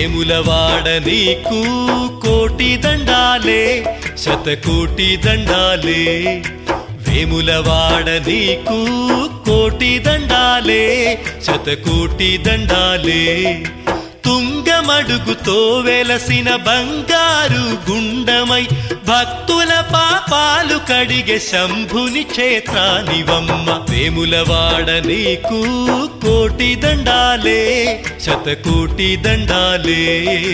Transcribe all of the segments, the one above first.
వేములవాడ నీకు కోటి దండాలే శతకోటి దండాలే వేములవాడ నీకు కోటి దండాలే శతకోటి దండాలే తుంగమడుగుతో వెలసిన బంగారు గుండమై భక్తుల పాపాలు కడిగే శంభుని క్షేత్రానివమ్మ వేములవాడ నీకు కోటి దండాలే శతకోటి దండాలే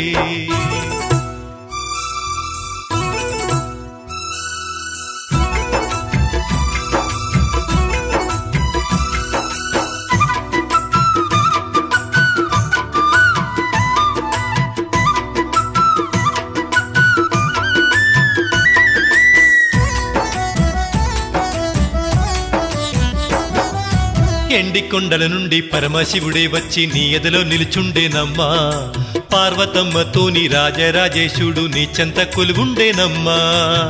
ఎండి కొండల నుండి పరమశివుడే వచ్చి నీ ఎదలో నిలుచుండేనమ్మా పార్వతమ్మతోని రాజరాజేశుడు నీ చెంత కొలువుండేనమ్మా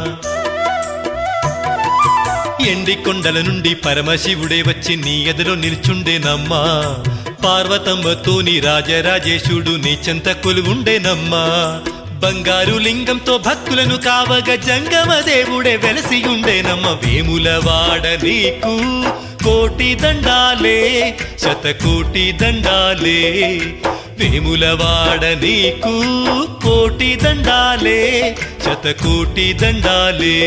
ఎండి కొండల నుండి పరమశివుడే వచ్చి నీ ఎదలో నిల్చుండేనమ్మా పార్వతమ్మతోని రాజరాజేశుడు నీ చెంత కొలువుండేనమ్మా బంగారు లింగంతో భక్తులను కావగ జంగమ దేవుడే వెలసి ఉండేనమ్మ వేములవాడ నీకు కోటి దండాలే శతకోటి దండాలే వేములవాడ నీకు కోటి దండాలే శతకోటి దండాలే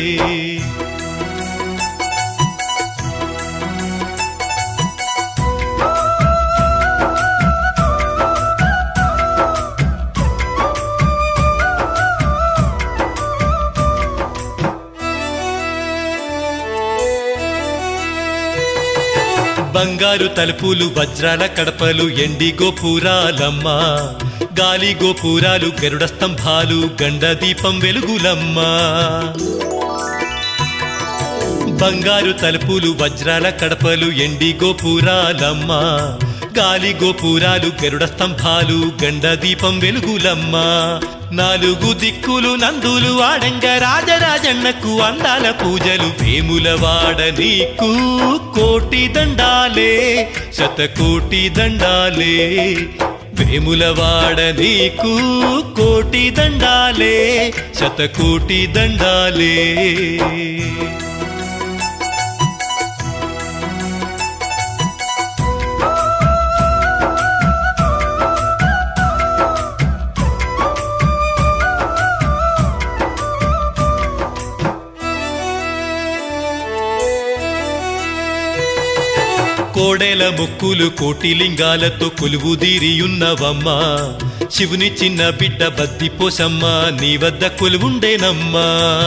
బంగారు తలుపులు వజ్రాల కడపలు ఎండి గోపురాలమ్మా గాలి గోపురాలు గరుడ స్తంభాలు గండ దీపం వెలుగులమ్మా బంగారు తలుపులు వజ్రాల కడపలు ఎండి గోపురాలమ్మా గాలి గోపురాలు గరుడ స్తంభాలు గండ దీపం వెలుగులమ్మా నాలుగు దిక్కులు నందులు ఆడంగ రాజరాజన్నకు అందాల పూజలు వేములవాడ నీకు కోటి దండాలే శతకోటి దండాలే వేములవాడ నీకు కోటి దండాలే శతకోటి దండాలే కోడెల ముక్కులు కోటి లింగాలతో కొలువు తీరియున్నవమ్మా శివుని చిన్న బిడ్డ బద్ది పోసమ్మ నీ వద్ద కొలువుండేనమ్మా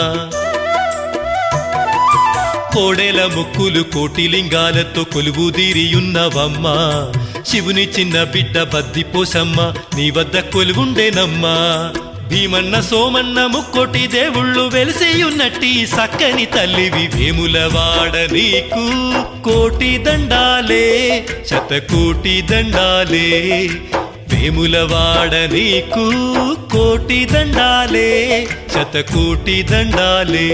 కోడెల ముక్కులు కోటి లింగాలతో కొలువు తీరియున్నవమ్మా శివుని చిన్న బిడ్డ బద్ది పోసమ్మ నీ వద్ద కొలువుండేనమ్మా భీమన్న సోమన్న ముక్కోటి దేవుళ్ళు వెలిసియున్నట్టి సక్కని తల్లివి వేములవాడ నీకు కోటి దండాలే శతకోటి దండాలే వేములవాడ నీకు కోటి దండాలే శతకోటి దండాలే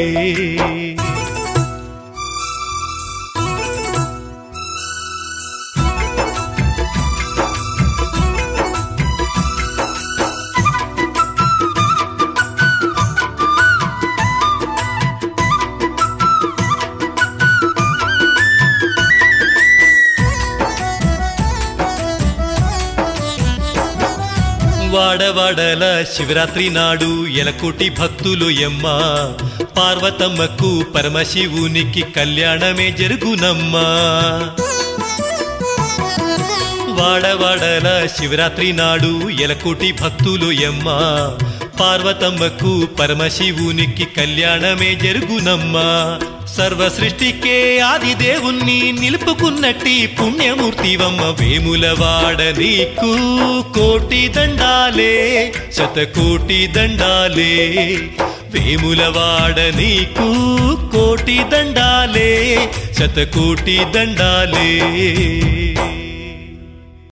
వాడవాడల శివరాత్రి నాడు ఎలకోటి భక్తులు ఎమ్మ పార్వతమ్మకు పరమశివునికి కళ్యాణమే జరుగునమ్మా వాడవాడల శివరాత్రి నాడు ఎలకోటి భక్తులు ఎమ్మ పార్వతమ్మకు పరమశివునికి కళ్యాణమే జరుగునమ్మా సర్వ సృష్టికే ఆది దేవుణ్ణి నిలుపుకున్నట్టి పుణ్యమూర్తివమ్మ వేములవాడ నీకు కోటి దండాలే శతకోటి దండాలే వేములవాడ నీకు కోటి దండాలే శతకోటి దండాలే